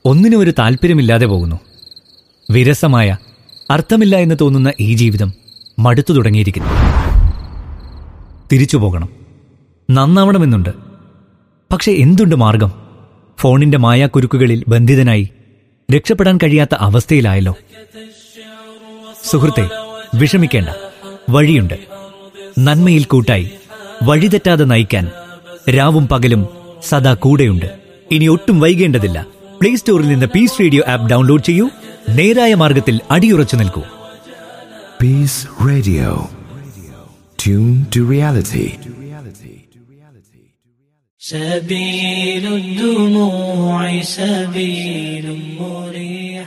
ഒന്നിനും ഒരു താല്പര്യമില്ലാതെ പോകുന്നു വിരസമായ അർത്ഥമില്ല എന്ന് തോന്നുന്ന ഈ ജീവിതം മടുത്തു തുടങ്ങിയിരിക്കുന്നു തിരിച്ചു പോകണം നന്നാവണമെന്നുണ്ട് പക്ഷെ എന്തുണ്ട് മാർഗം ഫോണിന്റെ മായാക്കുരുക്കുകളിൽ ബന്ധിതനായി രക്ഷപ്പെടാൻ കഴിയാത്ത അവസ്ഥയിലായല്ലോ സുഹൃത്തെ വിഷമിക്കേണ്ട വഴിയുണ്ട് നന്മയിൽ കൂട്ടായി വഴിതെറ്റാതെ നയിക്കാൻ രാവും പകലും സദാ കൂടെയുണ്ട് ഇനി ഒട്ടും വൈകേണ്ടതില്ല പ്ലേ സ്റ്റോറിൽ നിന്ന് പീസ് റേഡിയോ ആപ്പ് ഡൗൺലോഡ് ചെയ്യൂ നേരായ മാർഗത്തിൽ അടിയുറച്ചു നിൽക്കൂ Peace Radio. Tune to reality. سبيل الدموع سبيل مريح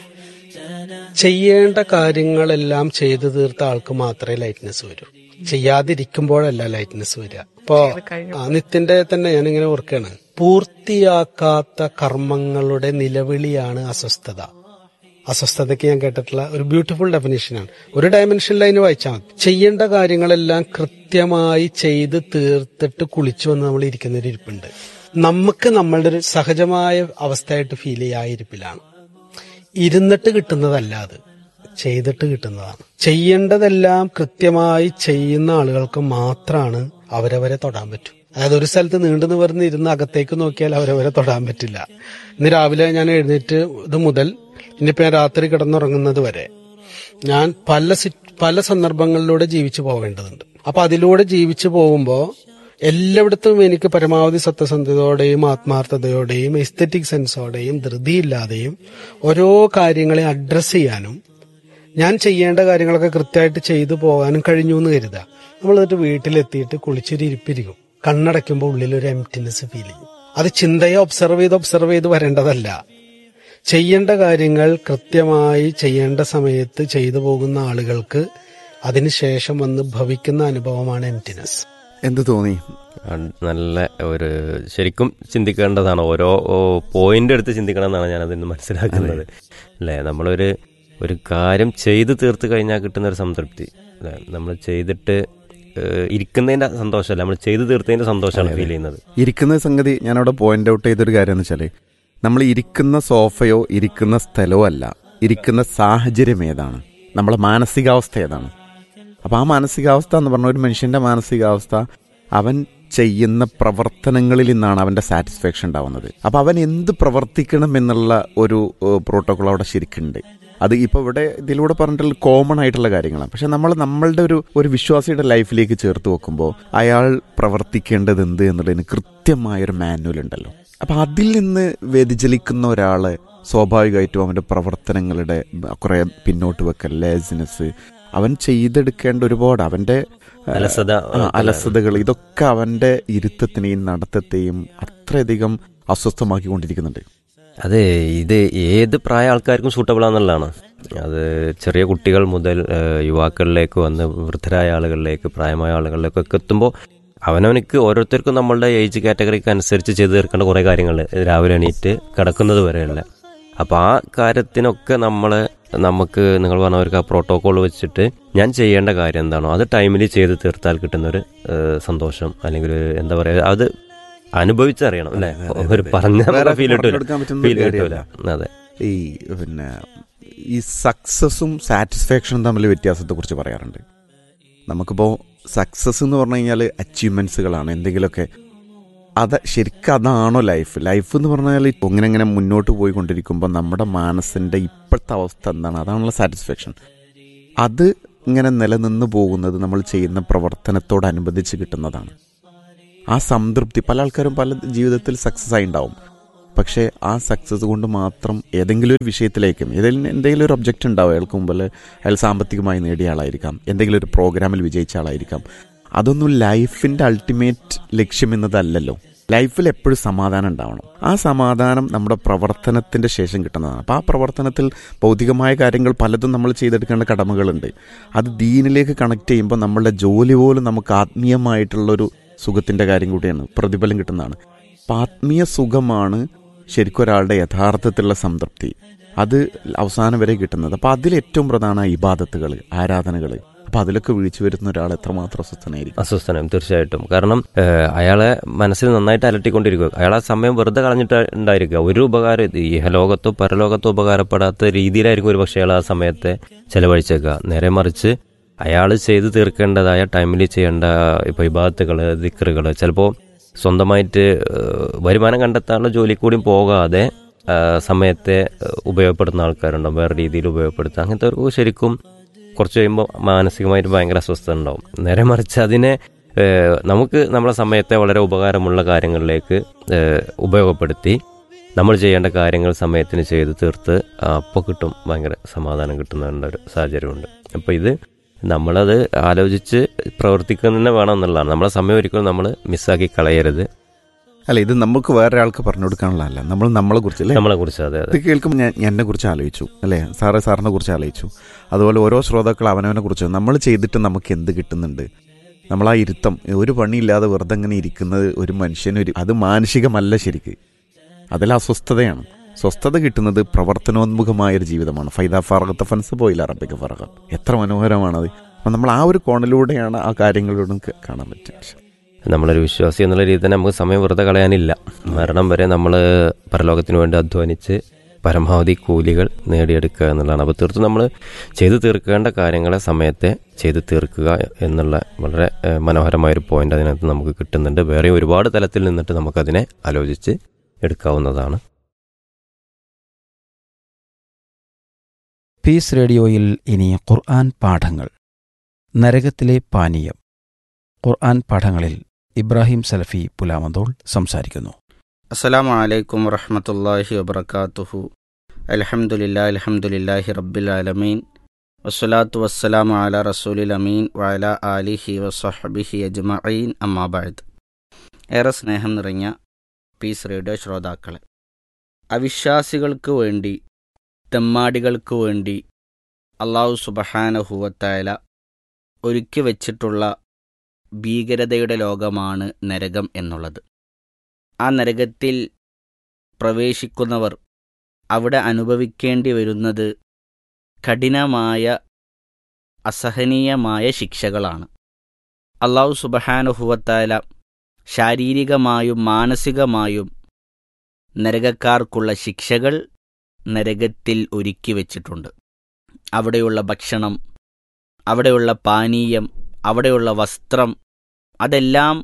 ചെയ്യേണ്ട കാര്യങ്ങളെല്ലാം ചെയ്തു തീർത്ത ആൾക്ക് മാത്രമേ ലൈറ്റ്നെസ് വരൂ ചെയ്യാതിരിക്കുമ്പോഴല്ല ലൈറ്റ്നെസ് വരിക ഇപ്പോ ആ, നിത്യന്റെ തന്നെ ഞാനിങ്ങനെ ഓർക്കാണ് പൂർത്തിയാക്കാത്ത കർമ്മങ്ങളുടെ നിലവിളിയാണ് അസ്വസ്ഥത അസ്വസ്ഥതയ്ക്ക് ഞാൻ കേട്ടിട്ടുള്ള ഒരു ബ്യൂട്ടിഫുൾ ഡെഫിനേഷനാണ് ഒരു ഡയമെൻഷനിൽ അതിന് വായിച്ചാൽ മതി ചെയ്യേണ്ട കാര്യങ്ങളെല്ലാം കൃത്യമായി ചെയ്ത് തീർത്തിട്ട് കുളിച്ചു വന്ന് നമ്മൾ ഇരിക്കുന്ന ഒരു ഇരിപ്പുണ്ട് നമുക്ക് നമ്മളുടെ ഒരു സഹജമായ അവസ്ഥയായിട്ട് ഫീൽ ചെയ്യുക ആ ഇരിപ്പിലാണ് ഇരുന്നിട്ട് കിട്ടുന്നതല്ല അത് ചെയ്തിട്ട് കിട്ടുന്നതാണ് ചെയ്യേണ്ടതെല്ലാം കൃത്യമായി ചെയ്യുന്ന ആളുകൾക്ക് മാത്രമാണ് അവരവരെ തൊടാൻ പറ്റും അതായത് ഒരു സ്ഥലത്ത് നീണ്ടു നിവർന്ന് ഇരുന്ന് അകത്തേക്ക് നോക്കിയാൽ അവരവരെ തൊടാൻ പറ്റില്ല ഇന്ന് രാവിലെ ഞാൻ എഴുന്നേറ്റ് ഇത് മുതൽ ഇനിയിപ്പോ ഞാൻ രാത്രി കിടന്നുറങ്ങുന്നത് വരെ ഞാൻ പല സി- പല സന്ദർഭങ്ങളിലൂടെ ജീവിച്ചു പോകേണ്ടതുണ്ട് അപ്പൊ അതിലൂടെ ജീവിച്ചു പോകുമ്പോ എല്ലായിടത്തും എനിക്ക് പരമാവധി സത്യസന്ധതയോടെയും ആത്മാർത്ഥതയോടെയും എസ്തറ്റിക് സെൻസോടെയും ധൃതിയില്ലാതെയും ഓരോ കാര്യങ്ങളെ അഡ്രസ്സ് ചെയ്യാനും ഞാൻ ചെയ്യേണ്ട കാര്യങ്ങളൊക്കെ കൃത്യമായിട്ട് ചെയ്തു പോകാനും കഴിഞ്ഞു എന്ന് കരുതുക നമ്മൾ എന്നിട്ട് വീട്ടിലെത്തിയിട്ട് കുളിച്ചൊരു ഇരിപ്പിരിക്കും കണ്ണടയ്ക്കുമ്പോൾ ഉള്ളിൽ ഒരു എംറ്റിനെസ് ഫീൽ ചെയ്യും അത് ചിന്തയെ ഒബ്സർവ് ചെയ്ത് ഒബ്സർവ് ചെയ്ത് വരേണ്ടതല്ല ചെയ്യേണ്ട കാര്യങ്ങൾ കൃത്യമായി ചെയ്യേണ്ട സമയത്ത് ചെയ്തു പോകുന്ന ആളുകൾക്ക് അതിനുശേഷം വന്ന് ഭവിക്കുന്ന അനുഭവമാണ് എംറ്റിനെസ് എന്ത് തോന്നി അത് നല്ല ഒരു ശരിക്കും ചിന്തിക്കേണ്ടതാണ് ഓരോ പോയിന്റ് എടുത്ത് ചിന്തിക്കണം എന്നാണ് ഞാൻ അതിന് മനസ്സിലാക്കുന്നത് അല്ലേ നമ്മളൊരു ഒരു കാര്യം ചെയ്ത് തീർത്ത് കഴിഞ്ഞാൽ കിട്ടുന്ന ഒരു സംതൃപ്തി അല്ലേ നമ്മൾ ചെയ്തിട്ട് ഏഹ്, ഇരിക്കുന്നതിന്റെ സന്തോഷമല്ല നമ്മൾ ചെയ്ത് തീർത്തതിന്റെ സന്തോഷമാണ് ഫീൽ ചെയ്യുന്നത് ഇരിക്കുന്ന സംഗതി ഞാനവിടെ പോയിന്റ് ഔട്ട് ചെയ്തൊരു കാര്യം എന്ന് വെച്ചാല് നമ്മൾ ഇരിക്കുന്ന സോഫയോ ഇരിക്കുന്ന സ്ഥലമോ അല്ല ഇരിക്കുന്ന സാഹചര്യം ഏതാണ് നമ്മളെ മാനസികാവസ്ഥ ഏതാണ് അപ്പൊ ആ മാനസികാവസ്ഥ എന്ന് പറഞ്ഞ ഒരു മനുഷ്യന്റെ മാനസികാവസ്ഥ അവൻ ചെയ്യുന്ന പ്രവർത്തനങ്ങളിൽ നിന്നാണ് അവന്റെ സാറ്റിസ്ഫാക്ഷൻ ഉണ്ടാവുന്നത് അപ്പൊ അവൻ എന്ത് പ്രവർത്തിക്കണം എന്നുള്ള ഒരു പ്രോട്ടോകോൾ അവിടെ ശരിക്കുണ്ട് അത് ഇപ്പൊ ഇവിടെ ഇതിലൂടെ പറഞ്ഞിട്ടുള്ള കോമൺ ആയിട്ടുള്ള കാര്യങ്ങളാണ് പക്ഷെ നമ്മൾ നമ്മളുടെ ഒരു ഒരു വിശ്വാസിയുടെ ലൈഫിലേക്ക് ചേർത്ത് വെക്കുമ്പോൾ അയാൾ പ്രവർത്തിക്കേണ്ടത് എന്ത് എന്നുള്ളതിന് കൃത്യമായൊരു മാനുവൽ ഉണ്ടല്ലോ അപ്പൊ അതിൽ നിന്ന് വ്യതിചലിക്കുന്ന ഒരാള് സ്വാഭാവികമായിട്ടും അവന്റെ പ്രവർത്തനങ്ങളുടെ കുറെ പിന്നോട്ട് വെക്കൽ ലേസിനെസ് അവൻ ചെയ്തെടുക്കേണ്ട ഒരുപാട് അവന്റെ ആ, അലസത, ആ, അലസതകൾ ഇതൊക്കെ അവന്റെ ഇരുത്തത്തിനെയും നടത്തത്തെയും അത്രയധികം അസ്വസ്ഥമാക്കിക്കൊണ്ടിരിക്കുന്നുണ്ട് അതെ ഇത് ഏത് പ്രായ ആൾക്കാർക്കും സൂട്ടബിൾ ആണെന്നുള്ളതാണ് അത് ചെറിയ കുട്ടികൾ മുതൽ ഏഹ്, യുവാക്കളിലേക്ക് വന്ന് വൃദ്ധരായ ആളുകളിലേക്ക് പ്രായമായ ആളുകളിലേക്കൊക്കെ എത്തുമ്പോൾ അവനവനിക്ക് ഓരോരുത്തർക്കും നമ്മളുടെ ഏജ് കാറ്റഗറിക്ക് അനുസരിച്ച് ചെയ്തു തീർക്കേണ്ട കുറേ കാര്യങ്ങൾ രാവിലെ എണീറ്റ് കിടക്കുന്നത് വരെയുള്ള അപ്പോൾ ആ കാര്യത്തിനൊക്കെ നമ്മൾ നമുക്ക് നിങ്ങൾ പറഞ്ഞവർക്ക് ആ പ്രോട്ടോകോൾ വെച്ചിട്ട് ഞാൻ ചെയ്യേണ്ട കാര്യം എന്താണോ അത് ടൈമിൽ ചെയ്ത് തീർത്താൽ കിട്ടുന്നൊരു ഏഹ്, സന്തോഷം അല്ലെങ്കിൽ ഒരു എന്താ പറയുക അത് അനുഭവിച്ചറിയണം അല്ലേ ഒരു പറഞ്ഞ വേറെ ഫീൽ കിട്ടൂല പറഞ്ഞെടുക്കാൻ പറ്റുന്ന ഫീൽ കാര്യമല്ല. കിട്ടൂല അതെ ഈ പിന്നെ ഈ സക്സസും സാറ്റിസ്ഫാക്ഷനും തമ്മിൽ വ്യത്യാസത്തെക്കുറിച്ച് പറയാറുണ്ട് നമുക്കിപ്പോൾ സക്സസ് എന്ന് പറഞ്ഞു കഴിഞ്ഞാൽ അച്ചീവ്മെൻറ്റ്സുകളാണ് എന്തെങ്കിലുമൊക്കെ അത് ശരിക്കും അതാണോ ലൈഫ് ലൈഫ് എന്ന് പറഞ്ഞാൽ ഇങ്ങനെ ഇങ്ങനെ മുന്നോട്ട് പോയിക്കൊണ്ടിരിക്കുമ്പോൾ നമ്മുടെ മനസ്സിൻ്റെ ഇപ്പോഴത്തെ അവസ്ഥ എന്താണ് അതാണുള്ള സാറ്റിസ്ഫാക്ഷൻ അത് ഇങ്ങനെ നിലനിന്ന് പോകുന്നത് നമ്മൾ ചെയ്യുന്ന പ്രവർത്തനത്തോടനുബന്ധിച്ച് കിട്ടുന്നതാണ് ആ സംതൃപ്തി പല ആൾക്കാരും പല ജീവിതത്തിൽ സക്സസ് ആയി ഉണ്ടാവും പക്ഷേ ആ സക്സസ് കൊണ്ട് മാത്രം ഏതെങ്കിലും ഒരു വിഷയത്തിലേക്കും ഏതെങ്കിലും എന്തെങ്കിലും ഒരു ഒബ്ജക്റ്റ് ഉണ്ടാവും അയാൾക്ക് മുമ്പിൽ അയാൾ സാമ്പത്തികമായി നേടിയ ആളായിരിക്കാം എന്തെങ്കിലും ഒരു പ്രോഗ്രാമിൽ വിജയിച്ച ആളായിരിക്കാം അതൊന്നും ലൈഫിൻ്റെ അൾട്ടിമേറ്റ് ലക്ഷ്യം എന്നതല്ലല്ലോ ലൈഫിൽ എപ്പോഴും സമാധാനം ഉണ്ടാവണം ആ സമാധാനം നമ്മുടെ പ്രവർത്തനത്തിന്റെ ശേഷം കിട്ടുന്നതാണ് അപ്പോൾ ആ പ്രവർത്തനത്തിൽ ഭൗതികമായ കാര്യങ്ങൾ പലതും നമ്മൾ ചെയ്തെടുക്കേണ്ട കടമകളുണ്ട് അത് ദീനിലേക്ക് കണക്ട് ചെയ്യുമ്പോൾ നമ്മളുടെ ജോലി പോലും നമുക്ക് ആത്മീയമായിട്ടുള്ളൊരു സുഖത്തിന്റെ കാര്യം കൂടിയാണ് പ്രതിഫലം കിട്ടുന്നതാണ് അപ്പം ആത്മീയ സുഖമാണ് ശരിക്കും ഒരാളുടെ യഥാർത്ഥത്തിലുള്ള സംതൃപ്തി അത് അവസാനം വരെ കിട്ടുന്നത് അപ്പം അതിൽ ഏറ്റവും പ്രധാന ഇബാദത്തുകൾ ആരാധനകൾ അപ്പം അപ്പം അതിലൊക്കെ വീഴ്ച വരുന്ന ഒരാൾ എത്രമാത്രം അസ്വസ്ഥനായിരിക്കും അസ്വസ്ഥനായും തീർച്ചയായിട്ടും കാരണം ഏഹ്, അയാളെ മനസ്സിൽ നന്നായിട്ട് അലട്ടിക്കൊണ്ടിരിക്കുക അയാളെ സമയം വെറുതെ കളഞ്ഞിട്ട് ഉണ്ടായിരിക്കുക ഒരു ഉപകാരം ഇഹലോകത്തോ പരലോകത്തോ ഉപകാരപ്പെടാത്ത രീതിയിലായിരിക്കും ഒരു പക്ഷേ അയാൾ ആ സമയത്തെ ചെലവഴിച്ചേക്കുക നേരെ മറിച്ച് അയാൾ ചെയ്തു തീർക്കേണ്ടതായ ടൈമിൽ ചെയ്യേണ്ട ഇപ്പോൾ ഇബാത്തുകൾ ദിക്കറുകൾ ചിലപ്പോൾ സ്വന്തമായിട്ട് ഏഹ്, വരുമാനം കണ്ടെത്താനുള്ള ജോലി കൂടി പോകാതെ ആ, സമയത്തെ ഏഹ്, ഉപയോഗപ്പെടുത്തുന്ന ആൾക്കാരുണ്ടാവും വേറെ രീതിയിൽ ഉപയോഗപ്പെടുത്തുക അങ്ങനത്തെ ഒരു ശരിക്കും കുറച്ച് കഴിയുമ്പോൾ മാനസികമായിട്ട് ഭയങ്കര അസ്വസ്ഥത ഉണ്ടാവും നേരെ മറിച്ച് അതിനെ ഏഹ്, നമുക്ക് നമ്മളെ സമയത്തെ വളരെ ഉപകാരമുള്ള കാര്യങ്ങളിലേക്ക് ഏഹ്, ഉപയോഗപ്പെടുത്തി നമ്മൾ ചെയ്യേണ്ട കാര്യങ്ങൾ സമയത്തിന് ചെയ്ത് തീർത്ത് അപ്പോൾ കിട്ടും ഭയങ്കര സമാധാനം കിട്ടുന്ന ഒരു സാഹചര്യമുണ്ട് അപ്പോൾ ഇത് നമ്മളത് ആലോചിച്ച് പ്രവർത്തിക്കുന്ന തന്നെ വേണം എന്നുള്ളതാണ് നമ്മളെ സമയം ഒരിക്കലും നമ്മൾ മിസ്സാക്കി കളയരുത് അല്ല ഇത് നമുക്ക് വേറൊരാൾക്ക് പറഞ്ഞു കൊടുക്കാനുള്ളതല്ല നമ്മൾ നമ്മളെ കുറിച്ച് അല്ലേ നമ്മളെ കുറിച്ച് അതെ ഇത് അതെ കേൾക്കുമ്പോൾ ഞാൻ ഞാൻ എന്നെ കുറിച്ച് ആലോചിച്ചു അല്ലേ സാറേ സാറിനെ കുറിച്ച് ആലോചിച്ചു അതുപോലെ ഓരോ ശ്രോതാക്കൾ അവനവനെ കുറിച്ച് നമ്മൾ ചെയ്തിട്ട് നമുക്ക് എന്ത് കിട്ടുന്നുണ്ട് നമ്മൾ ആ ഇരുത്തം ഒരു പണിയില്ലാതെ വെറുതെ അങ്ങനെ ഇരിക്കുന്നത് ഒരു മനുഷ്യനൊരു അത് മാനസികമല്ല ശരിക്ക് അതിൽ അസ്വസ്ഥതയാണ് സ്വസ്ഥത കിട്ടുന്നത് പ്രവർത്തനോന്മുഖമായ ഒരു ജീവിതമാണ് ഫൈദ ഫറകത്ത് ഫൻസ് പോയില്ല അറബിക്ക് ഫറക എത്ര മനോഹരമാണത് അപ്പം നമ്മൾ ആ ഒരു കോണിലൂടെയാണ് ആ കാര്യങ്ങളോടും ക- കാണാൻ പറ്റുക നമ്മളൊരു വിശ്വാസി എന്നുള്ള രീതിയിൽ തന്നെ നമുക്ക് സമയം വെറുതെ കളയാനില്ല മരണം വരെ നമ്മൾ പരലോകത്തിന് വേണ്ടി അധ്വാനിച്ച് പരമാവധി കൂലികൾ നേടിയെടുക്കുക എന്നുള്ളതാണ് അപ്പോൾ തീർത്തും നമ്മൾ ചെയ്തു തീർക്കേണ്ട കാര്യങ്ങളെ സമയത്തെ ചെയ്തു തീർക്കുക എന്നുള്ള വളരെ ഏഹ്, മനോഹരമായൊരു പോയിന്റ് അതിനകത്ത് നമുക്ക് കിട്ടുന്നുണ്ട് വേറെ ഒരുപാട് തലത്തിൽ നിന്നിട്ട് നമുക്കതിനെ ആലോചിച്ച് എടുക്കാവുന്നതാണ് പീസ് റേഡിയോയിൽ ഇനി ഖുർആൻ പാഠങ്ങൾ നരകത്തിലെ പാനീയം ഖുർആൻ പാഠങ്ങളിൽ ഇബ്രാഹിം സലഫി പുലാമന്തോൾ സംസാരിക്കുന്നു അസ്സലാമു അലൈക്കും വറഹ്മത്തുള്ളാഹി വബറകാതുഹു അൽഹംദുലില്ലാ അൽഹംദുലില്ലാഹി റബ്ബിൽ ആലമീൻ വസ്സലാത്തു വസ്സലാമു അലാ റസൂലിൽ അമീൻ വഅലാ ആലിഹി വസഹ്ബിഹി അജ്മഈൻ അമ്മാ ബഅദ് ഏറെ സ്നേഹം നിറഞ്ഞ പീസ് റേഡിയോ ശ്രോതാക്കളെ അവിശ്വാസികൾക്ക് വേണ്ടി തെമ്മാടികൾക്ക് വേണ്ടി അള്ളാഹു സുബഹാനഹുവത്തായ ഒരുക്കി വച്ചിട്ടുള്ള ഭീകരതയുടെ ലോകമാണ് നരകം എന്നുള്ളത് ആ നരകത്തിൽ പ്രവേശിക്കുന്നവർ അവിടെ അനുഭവിക്കേണ്ടി വരുന്നത് കഠിനമായ അസഹനീയമായ ശിക്ഷകളാണ് അള്ളാഹു സുബഹാനുഹുവത്താല ശാരീരികമായും മാനസികമായും നരകക്കാർക്കുള്ള ശിക്ഷകൾ നരകത്തിൽ ഒരുക്കി വച്ചിട്ടുണ്ട് അവിടെയുള്ള ഭക്ഷണം അവിടെയുള്ള പാനീയം അവിടെയുള്ള വസ്ത്രം അതെല്ലാം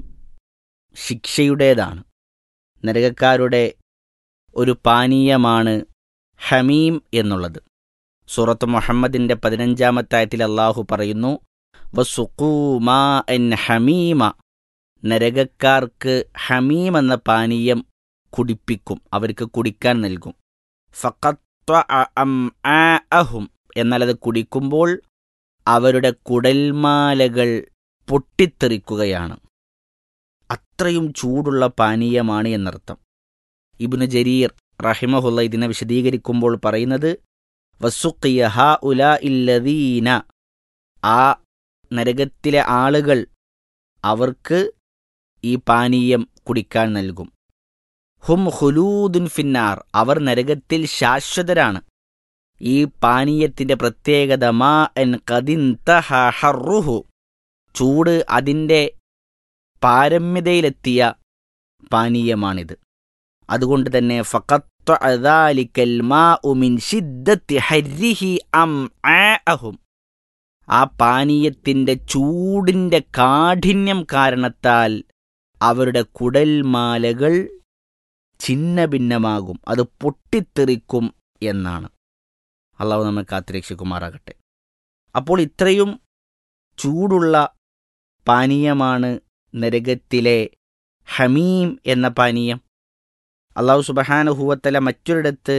ശിക്ഷയുടേതാണ് നരകക്കാരുടെ ഒരു പാനീയമാണ് ഹമീം എന്നുള്ളത് സൂറത്ത് മുഹമ്മദിന്റെ പതിനഞ്ചാമത്തെ ആയത്തിൽ അള്ളാഹു പറയുന്നു വസുഖൂ മാ എൻ ഹമീമ നരകക്കാർക്ക് ഹമീം എന്ന പാനീയം കുടിപ്പിക്കും അവർക്ക് കുടിക്കാൻ നൽകും ഫഖത്വ അംആഅഹും എന്നാൽ അത് കുടിക്കുമ്പോൾ അവരുടെ കുടൽമാലകൾ പൊട്ടിത്തെറിക്കുകയാണ് അത്രയും ചൂടുള്ള പാനീയമാണ് എന്നർത്ഥം ഇബ്നു ജരീർ റഹിമഹുല്ല ഇതിനെ വിശദീകരിക്കുമ്പോൾ പറയുന്നത് വസുഖിയ ഹ ഉല ഇല്ലദീന ആ നരകത്തിലെ ആളുകൾ അവർക്ക് ഈ പാനീയം കുടിക്കാൻ നൽകും ഹും ഹുലൂദുൻ ഫിന്നാർ അവർ നരകത്തിൽ ശാശ്വതരാണ് ഈ പാനീയത്തിന്റെ പ്രത്യേകത മാ എൻ കദിന്തഹ ഹർറുഹു ചൂട് അതിൻ്റെ പാരമ്യതയിലെത്തിയ പാനീയമാണിത് അതുകൊണ്ട് തന്നെ ഫഖത്തു അദാലിക്കൽ മാഉ മിൻ ശിദ്ദത്തി ഹർരിഹി അംആഅഹും ആ പാനീയത്തിന്റെ ചൂടിന്റെ കാഠിന്യം കാരണത്താൽ അവരുടെ കുടൽമാലകൾ ഛിന്ന ഭിന്നമാകും അത് പൊട്ടിത്തെറിക്കും എന്നാണ് അള്ളാഹു നമ്മെ കാത്തിരക്ഷിക്കുമാറാകട്ടെ അപ്പോൾ ഇത്രയും ചൂടുള്ള പാനീയമാണ് നരകത്തിലെ ഹമീം എന്ന പാനീയം അള്ളാഹു സുബഹാനുഹൂവത്തല മറ്റൊരിടത്ത്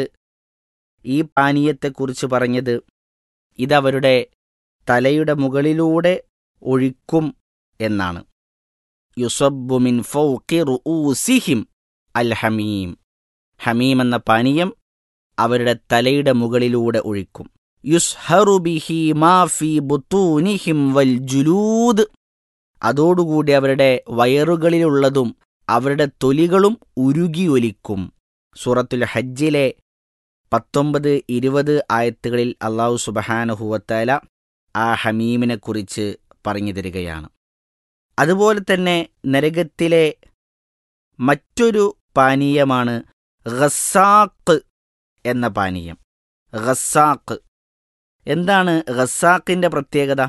ഈ പാനീയത്തെക്കുറിച്ച് പറഞ്ഞത് ഇതവരുടെ തലയുടെ മുകളിലൂടെ ഒഴിക്കും എന്നാണ് യുസബ്ബു മിൻ ഫൗഖി റുഊസിഹിം അൽ ഹമീം ഹമീം എന്ന പാനീയം അവരുടെ തലയുടെ മുകളിലൂടെ ഒഴിക്കും യുസ്ഹറു ബിഹി മാ ഫീ ബുത്തൂനിഹിം വൽ ജുലൂദ് അതോടുകൂടി അവരുടെ വയറുകളിലുള്ളതും അവരുടെ തൊലികളും ഉരുകിയൊലിക്കും സൂറത്തുൽ ഹജ്ജിലെ പത്തൊമ്പത് ഇരുപത് ആയത്തുകളിൽ അള്ളാഹു സുബഹാനഹുവത്താല ആ ഹമീമിനെ കുറിച്ച് പറഞ്ഞു തരികയാണ് അതുപോലെ തന്നെ നരകത്തിലെ മറ്റൊരു പാനീയമാണ് ഗസാക്ക് എന്ന പാനീയം ഗസാക്ക് എന്താണ് ഗസാക്കിൻ്റെ പ്രത്യേകത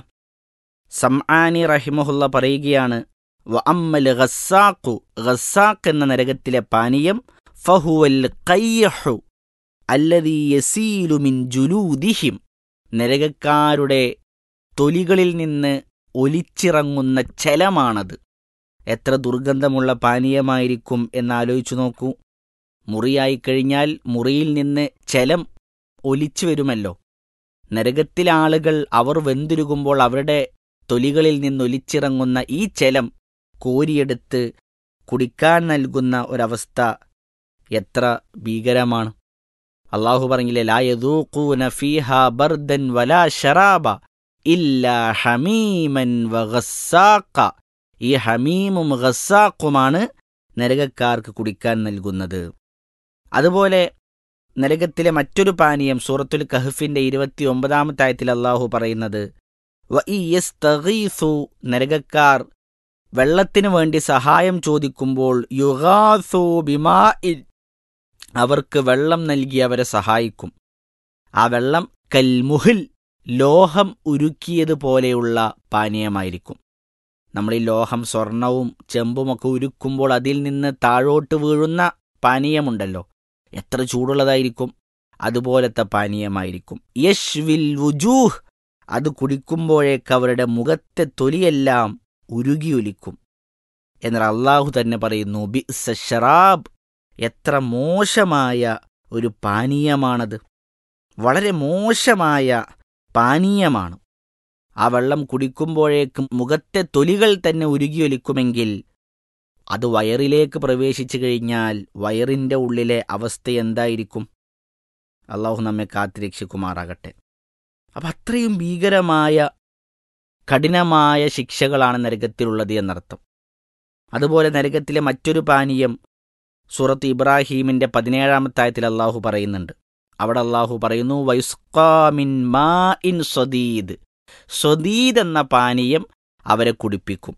സംആനി റഹിമഹുല്ല പറയുകയാണ് വ അമ്മൽ ഗസാഖു ഗസാഖ് എന്ന നരകത്തിലെ പാനീയം ഫഹുവൽ കയ്യഹു അല്ലതീ യസീലു മിൻ ജുലൂദിഹിം നരകക്കാരുടെ തൊലികളിൽ നിന്ന് ഒലിച്ചിറങ്ങുന്ന ചലമാണത് എത്ര ദുർഗന്ധമുള്ള പാനീയമായിരിക്കും എന്നാലോചിച്ചു നോക്കൂ മുറിയായി കഴിഞ്ഞാൽ മുറിയിൽ നിന്ന് ചലം ഒലിച്ചു വരുമല്ലോ നരകത്തിലെ ആളുകൾ അവർ വെന്തുരുകുമ്പോൾ അവരുടെ തൊലികളിൽ നിന്നൊലിച്ചിറങ്ങുന്ന ഈ ചലം കോരിയെടുത്ത് കുടിക്കാൻ നൽകുന്ന ഒരവസ്ഥ എത്ര ഭീകരമാണ് അള്ളാഹു പറഞ്ഞില്ലേ ലാ യദൂഖൂന ഫീഹ ബർദൻ വലാ ശറാബ ഇല്ലാ ഹമീമൻ വഗസ്സാഖ ഈ ഹമീമും ഗസ്സാഖുമാണ് നരകക്കാർക്ക് കുടിക്കാൻ നൽകുന്നത് അതുപോലെ നരകത്തിലെ മറ്റൊരു പാനീയം സൂറത്തുൽ കഹഫിന്റെ ഇരുപത്തി ഒമ്പതാമത്തെ ആയത്തിൽ അള്ളാഹു പറയുന്നത് വ ഇ യസ്തഗീസു നരകക്കാർ വെള്ളത്തിനു വേണ്ടി സഹായം ചോദിക്കുമ്പോൾ യുഗാസു ബിമാഇൻ അവർക്ക് വെള്ളം നൽകി അവരെ സഹായിക്കും ആ വെള്ളം കൽമുഹിൽ ലോഹം ഉരുക്കിയതുപോലെയുള്ള പാനീയമായിരിക്കും നമ്മൾ ഈ ലോഹം സ്വർണവും ചെമ്പുമൊക്കെ ഉരുക്കുമ്പോൾ അതിൽ നിന്ന് താഴോട്ട് വീഴുന്ന പാനീയമുണ്ടല്ലോ എത്ര ചൂടുള്ളതായിരിക്കും അതുപോലത്തെ പാനീയമായിരിക്കും യശ്വിൽ വുജൂഹ് അത് കുടിക്കുമ്പോഴേക്ക് അവരുടെ മുഖത്തെ തൊലിയെല്ലാം ഉരുകിയൊലിക്കും എന്നാൽ അള്ളാഹു തന്നെ പറയുന്നു ബി ഷറാബ് എത്ര മോശമായ ഒരു പാനീയമാണത് വളരെ മോശമായ പാനീയമാണ് ആ വെള്ളം കുടിക്കുമ്പോഴേക്കും മുഖത്തെ തൊലികൾ തന്നെ ഉരുകിയൊലിക്കുമെങ്കിൽ അത് വയറിലേക്ക് പ്രവേശിച്ചു കഴിഞ്ഞാൽ വയറിൻ്റെ ഉള്ളിലെ അവസ്ഥ എന്തായിരിക്കും അള്ളാഹു നമ്മെ കാത്തിരക്ഷിക്കുമാറാകട്ടെ അപ്പം അത്രയും ഭീകരമായ കഠിനമായ ശിക്ഷകളാണ് നരകത്തിലുള്ളത് എന്നർത്ഥം അതുപോലെ നരകത്തിലെ മറ്റൊരു പാനീയം സൂറത്ത് ഇബ്രാഹീമിന്റെ പതിനേഴാമത്തെ ആയത്തിൽ അള്ളാഹു പറയുന്നുണ്ട് അവിടെ അള്ളാഹു പറയുന്നു വൈസ്കാമിൻ മാ ഇൻ സ്വദീദ് സ്വദീദ് എന്ന പാനീയം അവരെ കുടിപ്പിക്കും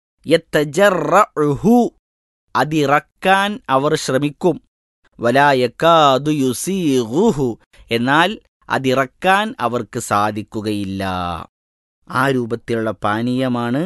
യത്തജറഉഹു അതിറക്കാൻ അവർ ശ്രമിക്കും വലായക്കാതു യുസീഹുഹു എന്നാൽ അതിറക്കാൻ അവർക്ക് സാധിക്കുകയില്ല ആ രൂപത്തിലുള്ള പാനീയമാണ്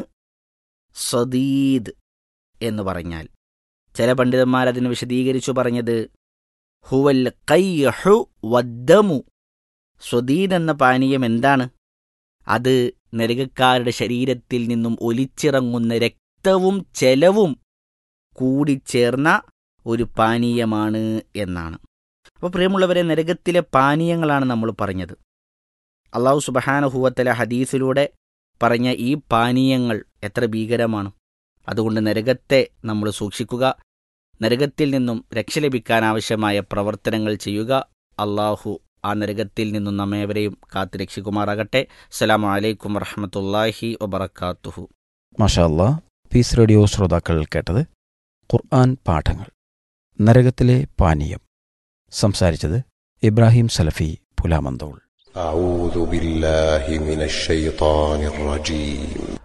സ്വദീദ് എന്ന് പറഞ്ഞാൽ ചില പണ്ഡിതന്മാർ അതിനെ വിശദീകരിച്ചു പറഞ്ഞത് ഹുവൽ കയ്യഹു വദ്ദമു സ്വദീദ് എന്ന പാനീയം എന്താണ് അത് നരകക്കാരുടെ ശരീരത്തിൽ നിന്നും ഒലിച്ചിറങ്ങുന്ന രക്തവും ചെലവും കൂടിച്ചേർന്ന ഒരു പാനീയമാണ് എന്നാണ് അപ്പോൾ പ്രിയമുള്ളവരെ നരകത്തിലെ പാനീയങ്ങളാണ് നമ്മൾ പറഞ്ഞത് അള്ളാഹു സുബഹാനഹുവത്തല ഹദീസിലൂടെ പറഞ്ഞ ഈ പാനീയങ്ങൾ എത്ര ഭീകരമാണ് അതുകൊണ്ട് നരകത്തെ നമ്മൾ സൂക്ഷിക്കുക നരകത്തിൽ നിന്നും രക്ഷ ലഭിക്കാൻ ആവശ്യമായ പ്രവർത്തനങ്ങൾ ചെയ്യുക അള്ളാഹു ആ നരകത്തിൽ നിന്നും നമ്മേവരെയും കാത്തു രക്ഷിക്കുമാറാകട്ടെ അസ്സലാമു അലൈക്കും വറഹമത്തല്ലാഹി വബർക്കാത്തുഹു മാഷാ അല്ലാ പീസ് റേഡിയോ ശ്രോതാക്കൾ കേട്ടത് ഖുർആൻ പാഠങ്ങൾ നരകത്തിലെ പാനീയം സംസാരിച്ചത് ഇബ്രാഹിം സലഫി പുലാമന്തോൾ أعوذ بالله من الشيطان الرجيم